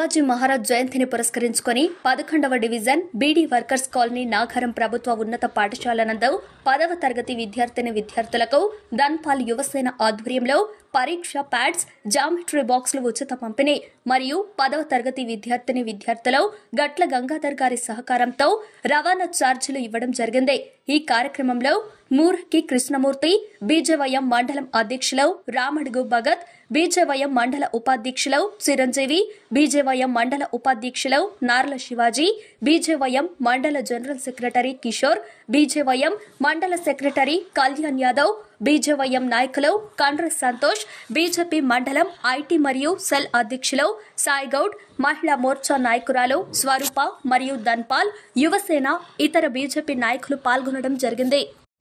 శివాజీ మహారాజ్ జయంతిని పురస్కరించుకొని పదకొండవ division beedi workers colony Nagaram ప్రభుత్వ ఉన్నత పాఠశాల నందు పదవ తరగతి విద్యార్థిని విద్యార్థులకు ధన్పాల్ యువసేన ఆధ్వర్యంలో పరీక్ష ప్యాడ్స్ జామెట్రీ బాక్సులు ఉచిత పంపిణీ మరియు పదవ తరగతి విద్యార్థిని విద్యార్థులు గట్ల గంగాధర్ గారి సహకారంతో రవాణా ఛార్జీలు ఇవ్వడం జరిగింది ఈ కార్యక్రమంలో మూర్కి కృష్ణమూర్తి బీజేవైఎం మండలం అధ్యక్షులు రామడుగు భగత్ బీజేవైఎం మండల ఉపాధ్యక్షులు చిరంజీవి బీజేవైఎం మండల ఉపాధ్యక్షులు నార్ల శివాజీ బీజేవైఎం మండల జనరల్ సెక్రటరీ కిషోర్ బీజేవైఎం మండల సెక్రటరీ కళ్యాణ్ యాదవ్ బీజేవైఎం నాయకులు కండ్ర సంతోష్ బీజేపీ మండలం ఐటీ మరియు సెల్ అధ్యక్షులు సాయిగౌడ్ మహిళా మోర్చా నాయకురాలు స్వరూప మరియు ధన్పాల్ యువసేన ఇతర బీజేపీ నాయకులు పాల్గొనడం జరిగింది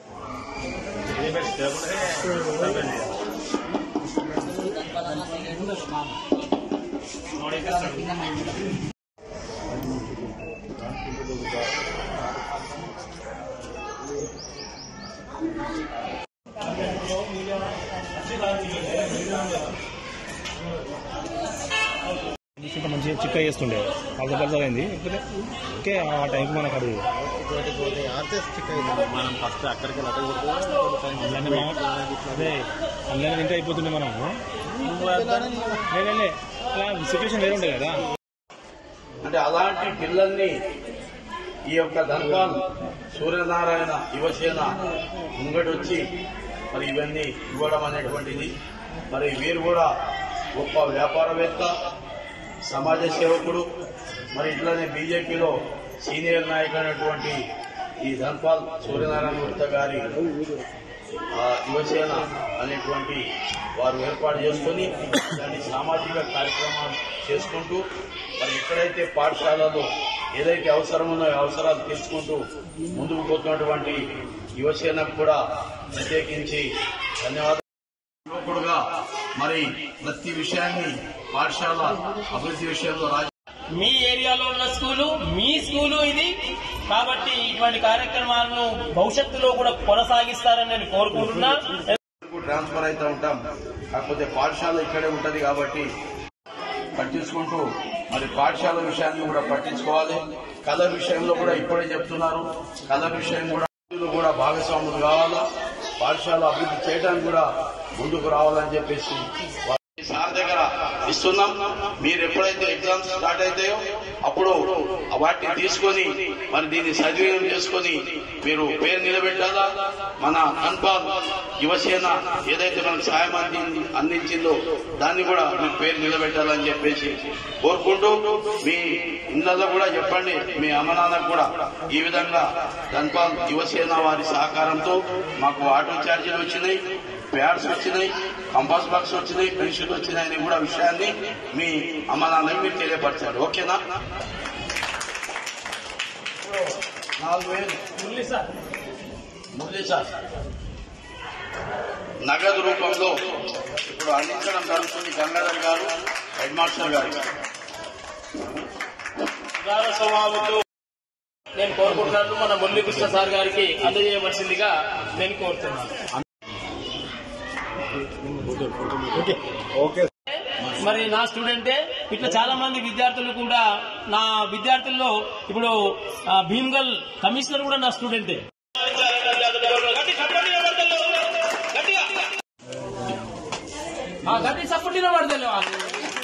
ఇంకా మంచిగా చిక్క చేస్తుండే పలస పలస అయింది ఇప్పుడే ఓకే ఆ టైంకి మనకు అది మనం ఫస్ట్ అక్కడికి వెళ్ళి అందులోనే మా- అదే అందులోనే తింటే అయిపోతుండే మనం లేదండి అలా సిచ్యువేషన్ వేరే ఉండే కదా అంటే అలాంటి పిల్లల్ని ఈ యొక్క ధన్పాల్ సూర్యనారాయణ యువసేన ముంగటొచ్చి మరి ఇవన్నీ ఇవ్వడం అనేటువంటిది మరి వీరు కూడా గొప్ప వ్యాపారవేత్త సమాజ సేవకుడు మరి ఇట్లనే బీజేపీలో సీనియర్ నాయకుడైనటువంటి ఈ ధన్పాల్ సూర్యనారాయణ గుప్తా గారి ఆ, యువసేన అనేటువంటి వారు ఏర్పాటు చేసుకొని దాన్ని సామాజిక కార్యక్రమాలు చేసుకుంటూ మరి ఎక్కడైతే పాఠశాలలో ఏదైతే అవసరం ఉన్నాయో అవసరాలు తీర్చుకుంటూ ముందుకు పోతున్నటువంటి యువసేనకు కూడా ప్రత్యేకించి ధన్యవాదాలు యువకుడుగా మరి ప్రతి విషయాన్ని పాఠశాల అభివృద్ధి విషయంలో రాజ మీ ఏరియాలో ఉన్న స్కూలు మీ స్కూలు ఇది కాబట్టి ఇటువంటి కార్యక్రమాలను భవిష్యత్తులో కూడా కొనసాగిస్తారని నేను కోరుకుంటున్నా ట్రాన్స్ఫర్ అవుతూ ఉంటాం కాకపోతే పాఠశాల ఇక్కడే ఉంటది కాబట్టి పట్టించుకుంటూ మరి పాఠశాల విషయాన్ని కూడా పట్టించుకోవాలి కలర్ విషయంలో కూడా ఇప్పుడే చెప్తున్నారు కలర్ విషయం కూడా అందరూ కూడా భాగస్వాములు కావాలా పాఠశాల అభివృద్ధి చేయడానికి కూడా ముందుకు రావాలని చెప్పేసి వా- సార్ దగ్గర ఇస్తున్నాం మీరు ఎప్పుడైతే ఎగ్జామ్స్ స్టార్ట్ అవుతాయో అప్పుడు వాటిని తీసుకొని మరి దీన్ని సద్వినియోగం చేసుకొని మీరు పేరు నిలబెట్టాలా మన కన్పాల్ యువసేన ఏదైతే మనకు సాయం అంది అందించిందో దాన్ని కూడా మీరు పేరు నిలబెట్టాలని చెప్పేసి కోరుకుంటూ మీ ఇళ్లలో కూడా చెప్పండి మీ అమ్మ నాన్నకు కూడా ఈ విధంగా కన్పాల్ యువసేన వారి సహకారంతో మాకు ఆటో ఛార్జీలు వచ్చినాయి ప్యాడ్స్ వచ్చినాయి కంపాస్ బాక్స్ వచ్చినాయి పెన్షన్ వచ్చినాయని కూడా విషయాన్ని మీ అమ్మ నాన్నకి మీరు తెలియపరచాలి ఓకేనా నాలుగు వేలు మురళీ సార్ నగదు రూపంలో ఇప్పుడు అందించడం జరుగుతుంది గంగాధర్ గారు హెడ్ మాస్టర్ గారు ఉదార స్వభావంతో నేను కోరుకుంటున్నట్టు మన మురళీకృష్ణ సార్ గారికి అందజేయవలసిందిగా నేను కోరుతున్నాను మరి నా స్టూడెంటే ఇట్లా చాలా మంది విద్యార్థులు కూడా నా విద్యార్థుల్లో ఇప్పుడు ఆ, భీమ్గల్ కమిషనర్ కూడా నా స్టూడెంటే ఆ, గట్టి సపోర్ట్ పడతలే వాళ్ళు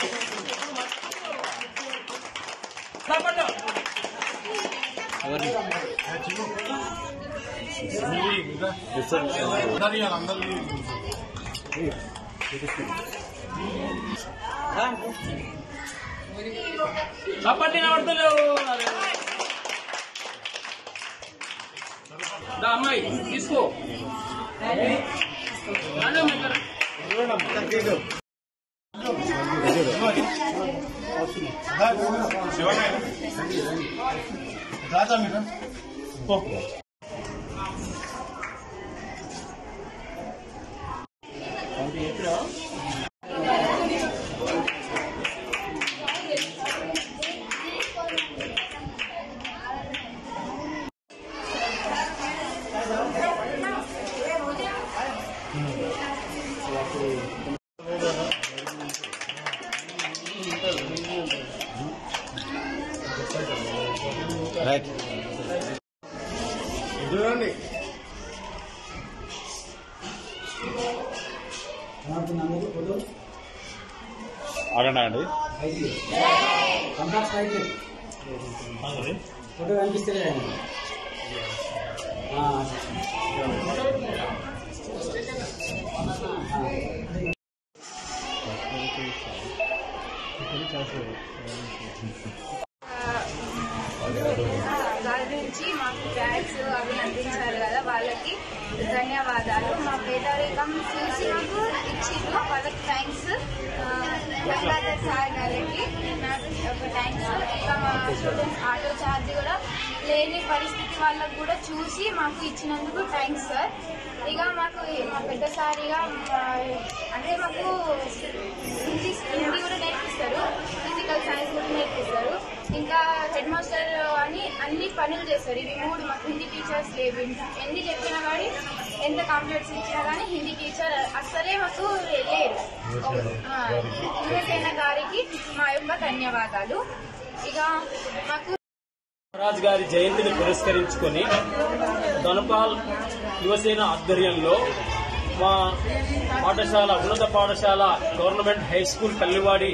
సపోర్ట్ చప్పటి పడతలేవు దా అమ్మాయి తీసుకో రండి అమ్మాయి, ఇక్కడ. రైట్ చూడండి ఆగండి అండి ఫోటో కనిపిస్తలే దాని నుంచి మాకు బ్యాగ్స్ అవి అందించారు కదా వాళ్ళకి ధన్యవాదాలు మా పేదరికం చూసి మాకు ఇచ్చిండ్రు వాళ్ళకి థ్యాంక్స్ గంగాధర్ సార్ గారికి నాకు ఒక థ్యాంక్స్ ఇంకా మా స్టూడెంట్స్ ఆటో ఛార్జ్ కూడా లేని పరిస్థితి వాళ్ళకు కూడా చూసి మాకు ఇచ్చినందుకు థ్యాంక్స్ సార్ ఇక మాకు మా పెద్ద సార్ ఇక మా- అంటే మాకు హిందీ హిందీ కూడా నేర్పిస్తారు ఫిజికల్ సైన్స్ కూడా నేర్పిస్తారు ఇంకా హెడ్ మాస్టర్ అని అన్ని పనులు చేస్తారు ఇవి మూడు మాకు హిందీ టీచర్స్ లేవు ఎన్ని చెప్పినా కానీ ఎంత కాంప్లెక్స్ ఇచ్చినా కానీ హిందీ టీచర్ అస్సలే మాకు లేరు ఆ, యువసేన గారికి మా యొక్క ధన్యవాదాలు ఇక మాకు రాజ్ గారి జయంతిని పురస్కరించుకొని ధనపాల్ యువసేన ఆధ్వర్యంలో మా పాఠశాల ఉన్నత పాఠశాల గవర్నమెంట్ హై స్కూల్ కల్లివాడి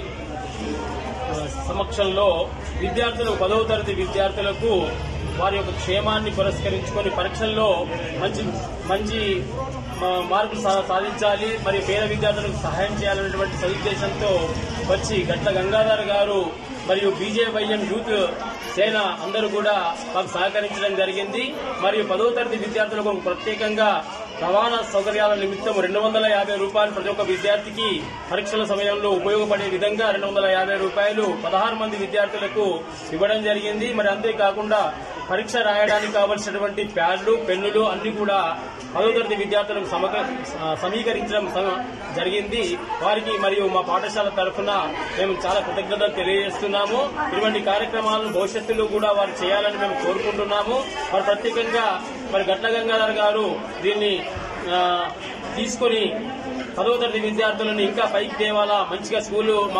ఆ, సమక్షంలో విద్యార్థులు పదవ తరగతి విద్యార్థులకు వారి యొక్క క్షేమాన్ని పురస్కరించుకొని పరీక్షల్లో మంచి మంచి ఆ, మార్కులు సా- సాధించాలి మరియు పేద విద్యార్థులకు సహాయం చేయాలనేటువంటి సదుద్దేశంతో వచ్చి గట్ల గంగాధర్ గారు మరియు బీజేవైఎం యూత్ సేన అందరూ కూడా మాకు సహకరించడం జరిగింది మరియు పదవ తరగతి విద్యార్థులకు ప్రత్యేకంగా రవాణా సౌకర్యాల నిమిత్తం రెండు వందల యాభై రూపాయలు ప్రతి ఒక్క విద్యార్థికి పరీక్షల సమయంలో ఉపయోగపడే విధంగా రెండు వందల యాభై రూపాయలు పదహారు మంది విద్యార్థులకు ఇవ్వడం జరిగింది మరి అంతేకాకుండా పరీక్ష రాయడానికి కావలసినటువంటి ప్యాడ్లు పెన్నులు అన్ని కూడా పదవ తరగతి విద్యార్థులకు సమక సమీకరించడం సమ- జరిగింది వారికి మరియు మా పాఠశాల తరఫున మేము చాలా కృతజ్ఞతలు తెలియజేస్తున్నాము ఇటువంటి కార్యక్రమాలను భవిష్యత్తులో కూడా వారు చేయాలని మేము కోరుకుంటున్నాము వారు ప్రత్యేకంగా మరి గట్ల గంగాధర్ గారు దీన్ని ఆ, తీసుకొని పదవ తరగతి విద్యార్థులను ఇంకా పైకి తేవాలా మంచిగా స్కూల్ మా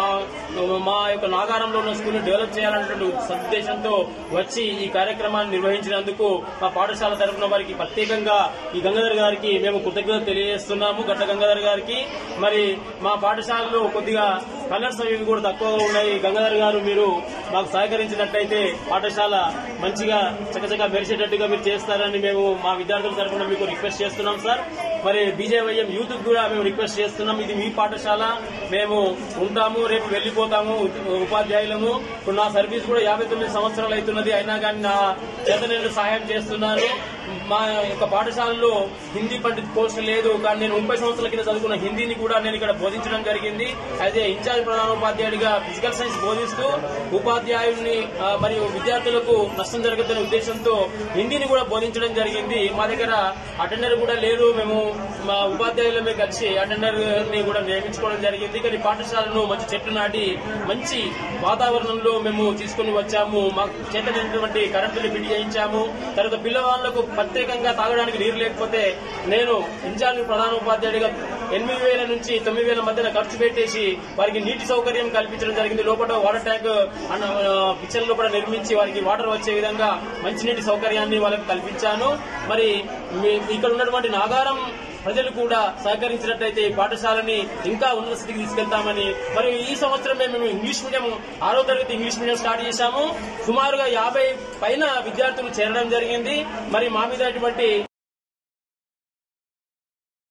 మా యొక్క నాగారంలో ఉన్న స్కూల్ డెవలప్ చేయాలనేటువంటి సదుద్దేశంతో వచ్చి ఈ కార్యక్రమాన్ని నిర్వహించినందుకు మా పాఠశాల తరఫున వారికి ప్రత్యేకంగా ఈ గంగాధర్ గారికి మేము కృతజ్ఞతలు తెలియజేస్తున్నాము గట్ల గంగాధర్ గారికి మరి మా పాఠశాలలో కొద్దిగా కలర్స్ అవి కూడా తక్కువగా ఉన్నాయి గంగాధర్ గారు మీరు మాకు సహకరించినట్టయితే పాఠశాల మంచిగా చకచకా మెరిసేటట్టుగా మీరు చేస్తారని మేము మా విద్యార్థుల తరఫున మీకు రిక్వెస్ట్ చేస్తున్నాం సార్ మరి బీజేవైఎం యూత్ కూడా మేము రిక్వెస్ట్ చేస్తున్నాం ఇది మీ పాఠశాల మేము ఉంటాము రేపు వెళ్లిపోతాము ఉ- ఉపాధ్యాయులము ఇప్పుడు నా సర్వీస్ కూడా యాభై తొమ్మిది సంవత్సరాలు అవుతున్నది అయినా కానీ నా చేత నేను సహాయం చేస్తున్నాను మా యొక్క పాఠశాలలో హిందీ పండిత్ కోర్సు లేదు కానీ నేను ముప్పై సంవత్సరాల కింద చదువుకున్న హిందీని కూడా నేను ఇక్కడ బోధించడం జరిగింది అయితే ఇన్ఛార్జ్ ప్రధానోపాధ్యాయుడిగా ఫిజికల్ సైన్స్ బోధిస్తూ ఉపాధ్యాయుడిని ఆ, మరియు విద్యార్థులకు నష్టం జరగదనే ఉద్దేశంతో హిందీని కూడా బోధించడం జరిగింది మా దగ్గర అటెండర్ కూడా లేరు మేము మా ఉపాధ్యాయుల మీద వచ్చి అటెండర్ ని కూడా నియమించుకోవడం జరిగింది కానీ పాఠశాలను మంచి చెట్లు నాటి మంచి వాతావరణంలో మేము తీసుకుని వచ్చాము మాకు చేతనైనటువంటి కరెంటుని ఫిట్ చేయించాము తర్వాత పిల్లవాళ్లకు ప్రత్యేకంగా తాగడానికి నీరు లేకపోతే నేను ఇన్ఛార్జ్ ప్రధాన ఉపాధ్యాయుడిగా ఎనిమిది వేల నుంచి తొమ్మిది వేల మధ్యన ఖర్చు పెట్టేసి వారికి నీటి సౌకర్యం కల్పించడం జరిగింది లోపల వాటర్ ట్యాంక్ అన్న కిచెన్ లోపల నిర్మించి వారికి వాటర్ వచ్చే విధంగా మంచినీటి సౌకర్యాన్ని వాళ్ళకి కల్పించాను మరి మీ- ఇక్కడ ఉన్నటువంటి నాగారం ప్రజలు కూడా సహకరించినట్లయితే ఈ పాఠశాలని ఇంకా ఉన్నత స్థితికి తీసుకెళ్తామని మరియు ఈ సంవత్సరమే మేము ఇంగ్లీష్ మీడియం ఆరో తరగతి ఇంగ్లీష్ మీడియం స్టార్ట్ చేశాము సుమారుగా యాభై పైన విద్యార్థులు చేరడం జరిగింది మరి మా మీద ఇటువంటి